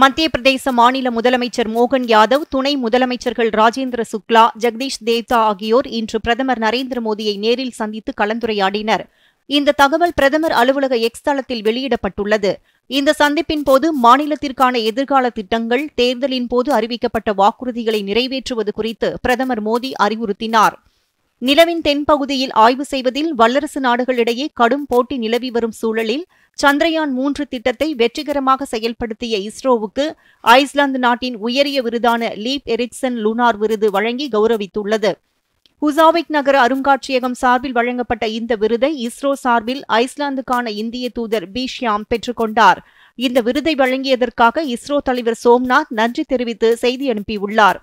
மத்திய பிரதேச மாநில முதலமைச்சர் மோகன் யாதவ் துணை முதலமைச்சர்கள் ராஜேந்திர சுக்லா ஜெகதீஷ் தேவ்தா ஆகியோர் இன்று பிரதமர் நரேந்திர மோடியை நேரில் சந்தித்து கலந்துரையாடினர் இந்த தகவல் பிரதமர் அலுவலக எக்ஸ் தளத்தில் வெளியிடப்பட்டுள்ளது இந்த சந்திப்பின் போது மாநிலத்திற்கான எதிர்கால திட்டங்கள் தேர்தலின் போது அறிவிக்கப்பட்ட வாக்குறுதிகளை நிறைவேற்றுவது குறித்து பிரதமர் மோடி அறிவுறுத்தினார் நிலவின் தென்பகுதியில் ஆய்வு செய்வதில் வல்லரசு நாடுகளிடையே கடும் போட்டி நிலவி வரும் சூழலில் சந்திரயான் மூன்று திட்டத்தை வெற்றிகரமாக செயல்படுத்திய இஸ்ரோவுக்கு ஐஸ்லாந்து நாட்டின் உயரிய விருதான லீப் எரிக்சன் லுனார் விருது வழங்கி கௌரவித்துள்ளது ஹுசாவிக் நகர அருங்காட்சியகம் சார்பில் வழங்கப்பட்ட இந்த விருதை இஸ்ரோ சார்பில் ஐஸ்லாந்துக்கான இந்திய தூதர் பி ஷியாம் பெற்றுக்கொண்டார் இந்த விருதை வழங்கியதற்காக இஸ்ரோ தலைவர் சோம்நாத் நன்றி தெரிவித்து செய்தி அனுப்பியுள்ளார்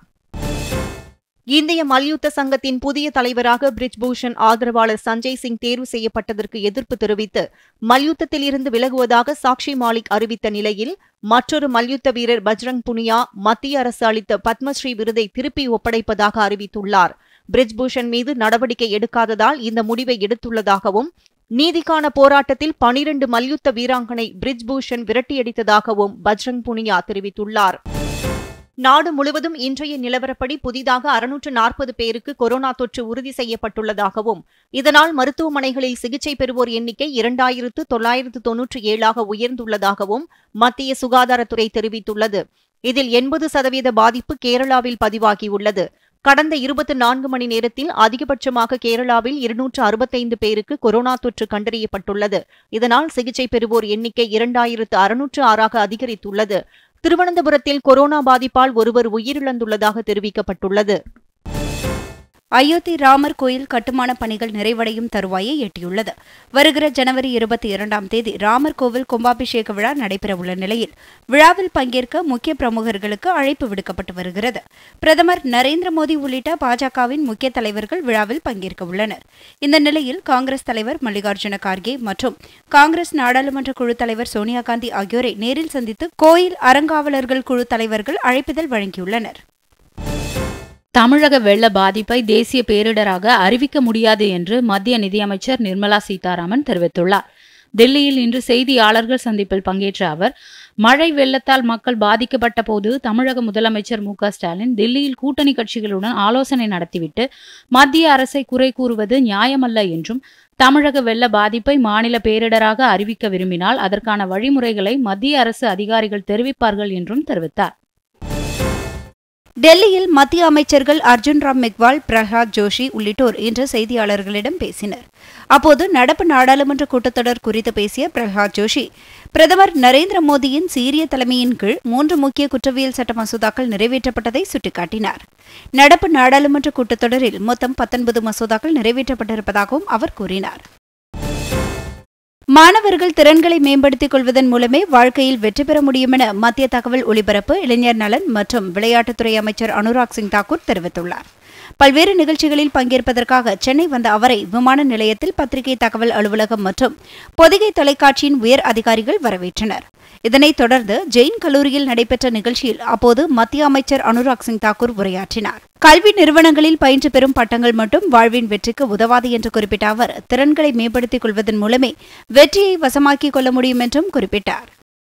இந்திய மல்யுத்த சங்கத்தின் புதிய தலைவராக பிரிஜ்பூஷன் ஆதரவாளர் சஞ்சய் சிங் தேர்வு செய்யப்பட்டதற்கு எதிர்ப்பு தெரிவித்து மல்யுத்தத்தில் இருந்து விலகுவதாக சாக்ஷி மாலிக் அறிவித்த நிலையில் மற்றொரு மல்யுத்த வீரர் பஜ்ரங் புனியா மத்திய அரசு அளித்த பத்மஸ்ரீ விருதை திருப்பி ஒப்படைப்பதாக அறிவித்துள்ளார் பிரிஜ்பூஷன் மீது நடவடிக்கை எடுக்காததால் இந்த முடிவை எடுத்துள்ளதாகவும் நீதிக்கான போராட்டத்தில் பனிரண்டு மல்யுத்த வீராங்கனை பிரிஜ்பூஷன் விரட்டியடித்ததாகவும் பஜ்ரங் புனியா தெரிவித்துள்ளார் நாடு முழுவதும் இன்றைய நிலவரப்படி புதிதாக அறுநூற்று நாற்பது பேருக்கு கொரோனா தொற்று உறுதி செய்யப்பட்டுள்ளதாகவும் இதனால் மருத்துவமனைகளில் சிகிச்சை பெறுவோர் எண்ணிக்கை இரண்டாயிரத்து தொள்ளாயிரத்து தொன்னூற்றி ஏழாக உயர்ந்துள்ளதாகவும் மத்திய சுகாதாரத்துறை தெரிவித்துள்ளது இதில் எண்பது சதவீத பாதிப்பு கேரளாவில் பதிவாகியுள்ளது கடந்த இருபத்தி நான்கு மணி நேரத்தில் அதிகபட்சமாக கேரளாவில் இருநூற்று அறுபத்தைந்து பேருக்கு கொரோனா தொற்று கண்டறியப்பட்டுள்ளது இதனால் சிகிச்சை பெறுவோர் எண்ணிக்கை இரண்டாயிரத்து அறுநூற்று ஆறாக அதிகரித்துள்ளது திருவனந்தபுரத்தில் கொரோனா பாதிப்பால் ஒருவர் உயிரிழந்துள்ளதாக தெரிவிக்கப்பட்டுள்ளது அயோத்தி ராமர் கோயில் கட்டுமான பணிகள் நிறைவடையும் தருவாயை எட்டியுள்ளது வருகிற ஜனவரி இருபத்தி இரண்டாம் தேதி ராமர் கோவில் கும்பாபிஷேக விழா நடைபெறவுள்ள நிலையில் விழாவில் பங்கேற்க முக்கிய பிரமுகர்களுக்கு அழைப்பு விடுக்கப்பட்டு வருகிறது பிரதமர் நரேந்திர மோடி உள்ளிட்ட பாஜகவின் முக்கிய தலைவர்கள் விழாவில் பங்கேற்க உள்ளனர் இந்த நிலையில் காங்கிரஸ் தலைவர் மல்லிகார்ஜுன கார்கே மற்றும் காங்கிரஸ் நாடாளுமன்ற குழு தலைவர் சோனியா காந்தி ஆகியோரை நேரில் சந்தித்து கோயில் அறங்காவலர்கள் குழு தலைவர்கள் அழைப்பிதழ் வழங்கியுள்ளனர் தமிழக வெள்ள பாதிப்பை தேசிய பேரிடராக அறிவிக்க முடியாது என்று மத்திய நிதியமைச்சர் நிர்மலா சீதாராமன் தெரிவித்துள்ளார் டெல்லியில் இன்று செய்தியாளர்கள் சந்திப்பில் பங்கேற்ற அவர் மழை வெள்ளத்தால் மக்கள் பாதிக்கப்பட்ட போது தமிழக முதலமைச்சர் மு ஸ்டாலின் டெல்லியில் கூட்டணி கட்சிகளுடன் ஆலோசனை நடத்திவிட்டு மத்திய அரசை குறை கூறுவது நியாயமல்ல என்றும் தமிழக வெள்ள பாதிப்பை மாநில பேரிடராக அறிவிக்க விரும்பினால் அதற்கான வழிமுறைகளை மத்திய அரசு அதிகாரிகள் தெரிவிப்பார்கள் என்றும் தெரிவித்தார் டெல்லியில் மத்திய அமைச்சர்கள் அர்ஜுன் ராம் மெக்வால் பிரஹ்லாத் ஜோஷி உள்ளிட்டோர் இன்று செய்தியாளர்களிடம் பேசினர் அப்போது நடப்பு நாடாளுமன்ற கூட்டத்தொடர் குறித்து பேசிய பிரஹ்லாத் ஜோஷி பிரதமர் நரேந்திர மோடியின் சீரிய தலைமையின் கீழ் மூன்று முக்கிய குற்றவியல் சட்ட மசோதாக்கள் நிறைவேற்றப்பட்டதை சுட்டிக்காட்டினார் நடப்பு நாடாளுமன்ற கூட்டத்தொடரில் மொத்தம் பத்தொன்பது மசோதாக்கள் நிறைவேற்றப்பட்டிருப்பதாகவும் அவர் கூறினார் மாணவர்கள் திறன்களை மேம்படுத்திக் கொள்வதன் மூலமே வாழ்க்கையில் வெற்றி பெற முடியும் என மத்திய தகவல் ஒலிபரப்பு இளைஞர் நலன் மற்றும் விளையாட்டுத்துறை அமைச்சர் அனுராக் சிங் தாக்கூர் தெரிவித்துள்ளார் பல்வேறு நிகழ்ச்சிகளில் பங்கேற்பதற்காக சென்னை வந்த அவரை விமான நிலையத்தில் பத்திரிகை தகவல் அலுவலகம் மற்றும் பொதிகை தொலைக்காட்சியின் உயர் அதிகாரிகள் வரவேற்றனர் இதனைத் தொடர்ந்து ஜெயின் கல்லூரியில் நடைபெற்ற நிகழ்ச்சியில் அப்போது மத்திய அமைச்சர் அனுராக் சிங் தாக்கூர் உரையாற்றினார் கல்வி நிறுவனங்களில் பயின்று பெறும் பட்டங்கள் மட்டும் வாழ்வின் வெற்றிக்கு உதவாது என்று குறிப்பிட்ட அவர் திறன்களை மேம்படுத்திக் கொள்வதன் மூலமே வெற்றியை வசமாக்கிக் கொள்ள முடியும் என்றும் குறிப்பிட்டார்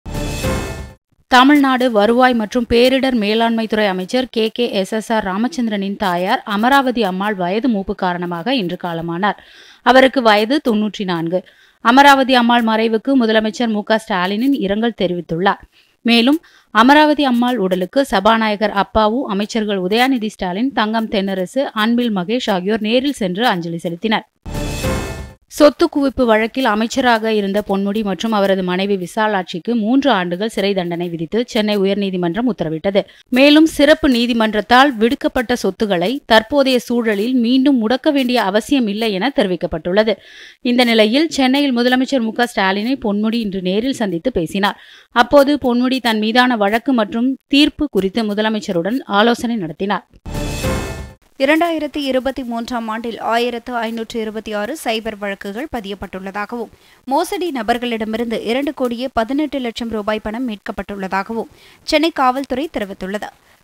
தமிழ்நாடு வருவாய் மற்றும் பேரிடர் மேலாண்மைத்துறை அமைச்சர் K K S S R ராமச்சந்திரனின் தாயார் அமராவதி அம்மாள் வயது மூப்பு காரணமாக இன்று காலமானார் அவருக்கு வயது தொன்னூற்றி நான்கு அமராவதி அம்மாள் மறைவுக்கு முதலமைச்சர் மு ஸ்டாலினின் இரங்கல் தெரிவித்துள்ளார் மேலும் அமராவதி அம்மாள் உடலுக்கு சபாநாயகர் அப்பாவு அமைச்சர்கள் உதயாநிதி ஸ்டாலின் தங்கம் தென்னரசு அன்பில் மகேஷ் ஆகியோர் நேரில் சென்று அஞ்சலி செலுத்தினர் சொத்து குவிப்பு வழக்கில் அமைச்சராக இருந்த பொன்முடி மற்றும் அவரது மனைவி விசாலாட்சிக்கு மூன்று ஆண்டுகள் சிறை தண்டனை விதித்து சென்னை உயர்நீதிமன்றம் உத்தரவிட்டது மேலும் சிறப்பு நீதிமன்றத்தால் விடுக்கப்பட்ட சொத்துக்களை தற்போதைய சூழலில் மீண்டும் முடக்க வேண்டிய அவசியம் இல்லை என தெரிவிக்கப்பட்டுள்ளது இந்த நிலையில் சென்னையில் முதலமைச்சர் மு ஸ்டாலினை பொன்முடி இன்று நேரில் சந்தித்து பேசினார் அப்போது பொன்முடி தன் மீதான வழக்கு மற்றும் தீர்ப்பு குறித்து முதலமைச்சருடன் ஆலோசனை நடத்தினார் இரண்டாயிரத்தி இருபத்தி மூன்றாம் ஆண்டில் ஆயிரத்து ஐநூற்று இருபத்தி ஆறு சைபர் வழக்குகள் பதியப்பட்டுள்ளதாகவும் மோசடி நபர்களிடமிருந்து இரண்டு கோடியே பதினெட்டு லட்சம் ரூபாய் பணம் மீட்கப்பட்டுள்ளதாகவும் சென்னை காவல்துறை தெரிவித்துள்ளது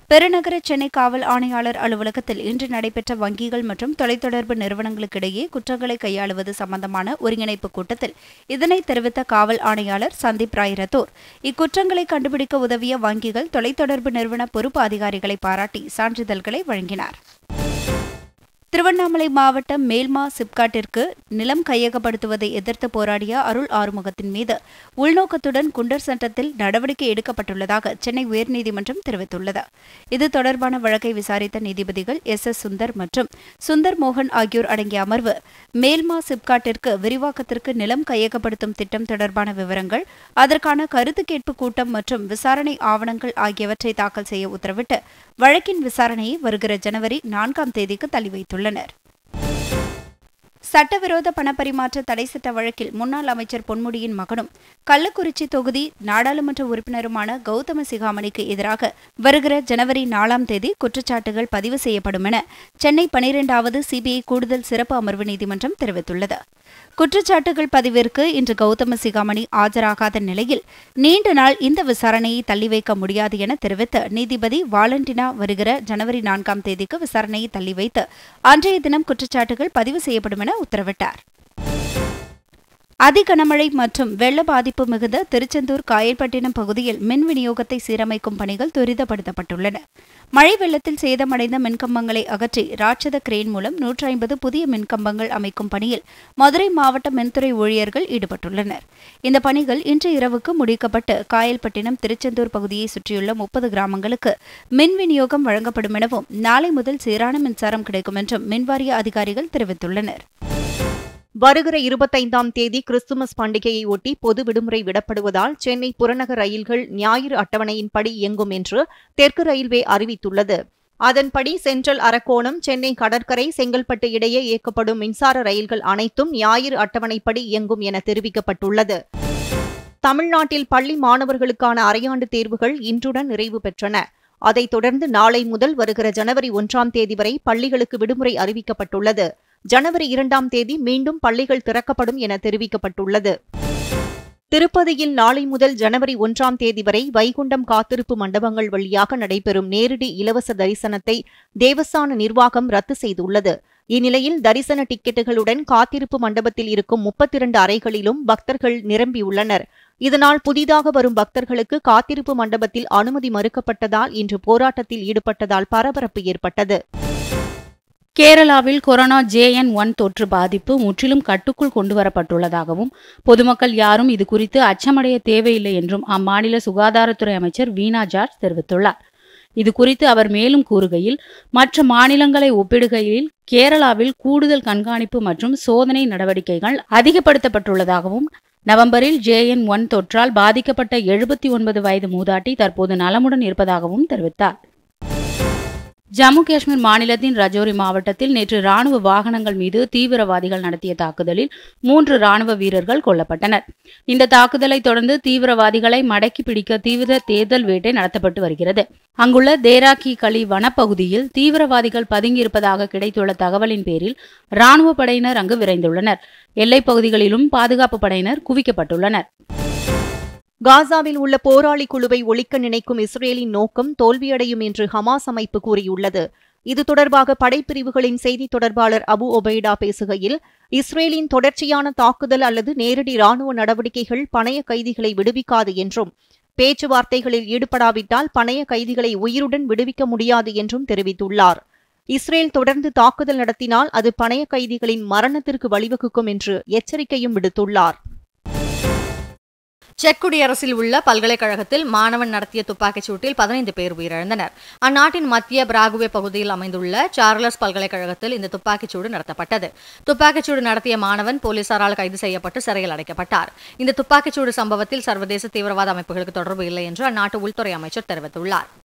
பெருநகர சென்னை காவல் ஆணையாளர் அலுவலகத்தில் இன்று நடைபெற்ற வங்கிகள் மற்றும் தொலைத்தொடர்பு நிறுவனங்களுக்கிடையே குற்றங்களை கையாளுவது சம்பந்தமான ஒருங்கிணைப்பு கூட்டத்தில் இதனை தெரிவித்த காவல் ஆணையாளர் சந்தீப் ராய் ரத்தோர் இக்குற்றங்களை கண்டுபிடிக்க உதவிய வங்கிகள் தொலைத்தொடர்பு நிறுவன பொறுப்பு அதிகாரிகளை பாராட்டி சான்றிதழ்களை வழங்கினார் திருவண்ணாமலை மாவட்டம் மேல்மா சிப்காட்டிற்கு நிலம் கையகப்படுத்துவதை எதிர்த்து போராடிய அருள் ஆறுமுகத்தின் மீது உள்நோக்கத்துடன் குண்டர் சட்டத்தில் நடவடிக்கை எடுக்கப்பட்டுள்ளதாக சென்னை உயர்நீதிமன்றம் தெரிவித்துள்ளது இது தொடர்பான வழக்கை விசாரித்த நீதிபதிகள் எஸ் எஸ் சுந்தர் மற்றும் சுந்தர் மோகன் ஆகியோர் அடங்கிய அமர்வு மேல்மா சிப்காட்டிற்கு விரிவாக்கத்திற்கு நிலம் கையகப்படுத்தும் திட்டம் தொடர்பான விவரங்கள் அதற்கான கருத்து கேட்பு கூட்டம் மற்றும் விசாரணை ஆவணங்கள் ஆகியவற்றை தாக்கல் செய்ய உத்தரவிட்டு வழக்கின் விசாரணையை வருகிற ஜனவரி நான்காம் தேதிக்கு தள்ளி வைத்துள்ளனர் சட்டவிரோத பணப்பரிமாற்ற தடை சட்ட வழக்கில் முன்னாள் அமைச்சர் பொன்முடியின் மகனும் கள்ளக்குறிச்சி தொகுதி நாடாளுமன்ற உறுப்பினருமான கௌதம சிகாமணிக்கு எதிராக வருகிற ஜனவரி நாலாம் தேதி குற்றச்சாட்டுகள் பதிவு செய்யப்படும் என சென்னை பனிரெண்டாவது சிபிஐ கூடுதல் சிறப்பு அமர்வு நீதிமன்றம் தெரிவித்துள்ளது குற்றச்சாட்டுகள் பதிவிற்கு இன்று கௌதம சிகாமணி ஆஜராகாத நிலையில் நீண்ட நாள் இந்த விசாரணையை தள்ளி வைக்க முடியாது என தெரிவித்த நீதிபதி வாலண்டினா வருகிற ஜனவரி நான்காம் தேதிக்கு விசாரணையை தள்ளி வைத்து அன்றைய தினம் குற்றச்சாட்டுகள் பதிவு செய்யப்படும் என உத்தரவிட்டார் அதிகனமழை மற்றும் வெள்ள பாதிப்பு மிகுந்த திருச்செந்தூர் காயல்பட்டினம் பகுதியில் மின் விநியோகத்தை சீரமைக்கும் பணிகள் துரிதப்படுத்தப்பட்டுள்ளன மழை வெள்ளத்தில் சேதமடைந்த மின்கம்பங்களை அகற்றி ராட்சத கிரேன் மூலம் நூற்றி ஐம்பது புதிய மின்கம்பங்கள் அமைக்கும் பணியில் மதுரை மாவட்ட மின்துறை ஊழியர்கள் ஈடுபட்டுள்ளனர் இந்த பணிகள் இன்று இரவுக்கு முடிக்கப்பட்டு காயல்பட்டினம் திருச்செந்தூர் பகுதியை சுற்றியுள்ள முப்பது கிராமங்களுக்கு மின் விநியோகம் வழங்கப்படும் எனவும் நாளை முதல் சீரான மின்சாரம் கிடைக்கும் என்றும் மின்வாரிய அதிகாரிகள் தெரிவித்துள்ளனர் வருகிற இருபத்தைந்தாம் தேதி கிறிஸ்துமஸ் பண்டிகையை ஒட்டி பொது விடுமுறை விடப்படுவதால் சென்னை புறநகர் ரயில்கள் ஞாயிறு அட்டவணையின்படி இயங்கும் என்று தெற்கு ரயில்வே அறிவித்துள்ளது அதன்படி சென்ட்ரல் அரக்கோணம் சென்னை கடற்கரை செங்கல்பட்டு இடையே இயக்கப்படும் மின்சார ரயில்கள் அனைத்தும் ஞாயிறு அட்டவணைப்படி இயங்கும் என தெரிவிக்கப்பட்டுள்ளது தமிழ்நாட்டில் பள்ளி மாணவர்களுக்கான அரையாண்டு தேர்வுகள் இன்றுடன் நிறைவு பெற்றன அதைத் தொடர்ந்து நாளை முதல் வருகிற ஜனவரி ஒன்றாம் தேதி வரை பள்ளிகளுக்கு விடுமுறை அறிவிக்கப்பட்டுள்ளது ஜனவரி இரண்டாம் தேதி மீண்டும் பள்ளிகள் திறக்கப்படும் என தெரிவிக்கப்பட்டுள்ளது திருப்பதியில் நாளை முதல் ஜனவரி ஒன்றாம் தேதி வரை வைகுண்டம் காத்திருப்பு மண்டபங்கள் வழியாக நடைபெறும் நேரடி இலவச தரிசனத்தை தேவஸ்தான நிர்வாகம் ரத்து செய்துள்ளது இந்நிலையில் தரிசன டிக்கெட்டுகளுடன் காத்திருப்பு மண்டபத்தில் இருக்கும் முப்பத்தி இரண்டு அறைகளிலும் பக்தர்கள் நிரம்பியுள்ளனர் இதனால் புதிதாக வரும் பக்தர்களுக்கு காத்திருப்பு மண்டபத்தில் அனுமதி மறுக்கப்பட்டதால் இன்று போராட்டத்தில் ஈடுபட்டதால் பரபரப்பு ஏற்பட்டது கேரளாவில் கொரோனா ஜேஎன் ஒன் தொற்று பாதிப்பு முற்றிலும் கட்டுக்குள் கொண்டுவரப்பட்டுள்ளதாகவும் பொதுமக்கள் யாரும் இது குறித்து அச்சமடைய தேவையில்லை என்றும் அம்மாநில சுகாதாரத்துறை அமைச்சர் வீணா ஜார்ஜ் தெரிவித்துள்ளார் இது குறித்து அவர் மேலும் கூறுகையில் மற்ற மாநிலங்களை ஒப்பிடுகையில் கேரளாவில் கூடுதல் கண்காணிப்பு மற்றும் சோதனை நடவடிக்கைகள் அதிகப்படுத்தப்பட்டுள்ளதாகவும் நவம்பரில் ஜேஎன் ஒன் தொற்றால் பாதிக்கப்பட்ட எழுபத்தி ஒன்பது வயது மூதாட்டி தற்போது நலமுடன் இருப்பதாகவும் தெரிவித்தார் ஜம்மு காஷ்மீர் மாநிலத்தின் ரஜோரி மாவட்டத்தில் நேற்று ராணுவ வாகனங்கள் மீது தீவிரவாதிகள் நடத்திய தாக்குதலில் மூன்று ராணுவ வீரர்கள் கொல்லப்பட்டனர் இந்த தாக்குதலை தொடர்ந்து தீவிரவாதிகளை மடக்கி பிடிக்க தீவிர தேர்தல் வேட்டை நடத்தப்பட்டு வருகிறது அங்குள்ள தேராக்கி களி வனப்பகுதியில் தீவிரவாதிகள் பதுங்கியிருப்பதாக கிடைத்துள்ள தகவலின் பேரில் ராணுவ படையினர் அங்கு விரைந்துள்ளனர் எல்லைப் பகுதிகளிலும் பாதுகாப்பு படையினர் குவிக்கப்பட்டுள்ளனர் காசாவில் உள்ள போராளி குழுவை ஒழிக்க நினைக்கும் இஸ்ரேலின் நோக்கம் தோல்வியடையும் என்று ஹமாஸ் அமைப்பு கூறியுள்ளது இது தொடர்பாக படைப்பிரிவுகளின் செய்தி தொடர்பாளர் அபு ஒபைடா பேசுகையில் இஸ்ரேலின் தொடர்ச்சியான தாக்குதல் அல்லது நேரடி ராணுவ நடவடிக்கைகள் பணைய கைதிகளை விடுவிக்காது என்றும் பேச்சுவார்த்தைகளில் ஈடுபடாவிட்டால் பணைய கைதிகளை உயிருடன் விடுவிக்க முடியாது என்றும் தெரிவித்துள்ளார் இஸ்ரேல் தொடர்ந்து தாக்குதல் நடத்தினால் அது பணைய கைதிகளின் மரணத்திற்கு வழிவகுக்கும் என்று எச்சரிக்கையும் விடுத்துள்ளார் செக் குடியரசில் உள்ள பல்கலைக்கழகத்தில் மாணவன் நடத்திய துப்பாக்கிச் சூட்டில் பதினைந்து பேர் உயிரிழந்தனர் அந்நாட்டின் மத்திய பிராகுவே பகுதியில் அமைந்துள்ள சார்லஸ் பல்கலைக்கழகத்தில் இந்த துப்பாக்கிச் சூடு நடத்தப்பட்டது துப்பாக்கிச் சூடு நடத்திய மாணவன் போலீசாரால் கைது செய்யப்பட்டு சிறையில் அடைக்கப்பட்டார் இந்த துப்பாக்கிச் சூடு சம்பவத்தில் சர்வதேச தீவிரவாத அமைப்புகளுக்கு தொடர்பு இல்லை என்று அந்நாட்டு உள்துறை அமைச்சர் தெரிவித்துள்ளார்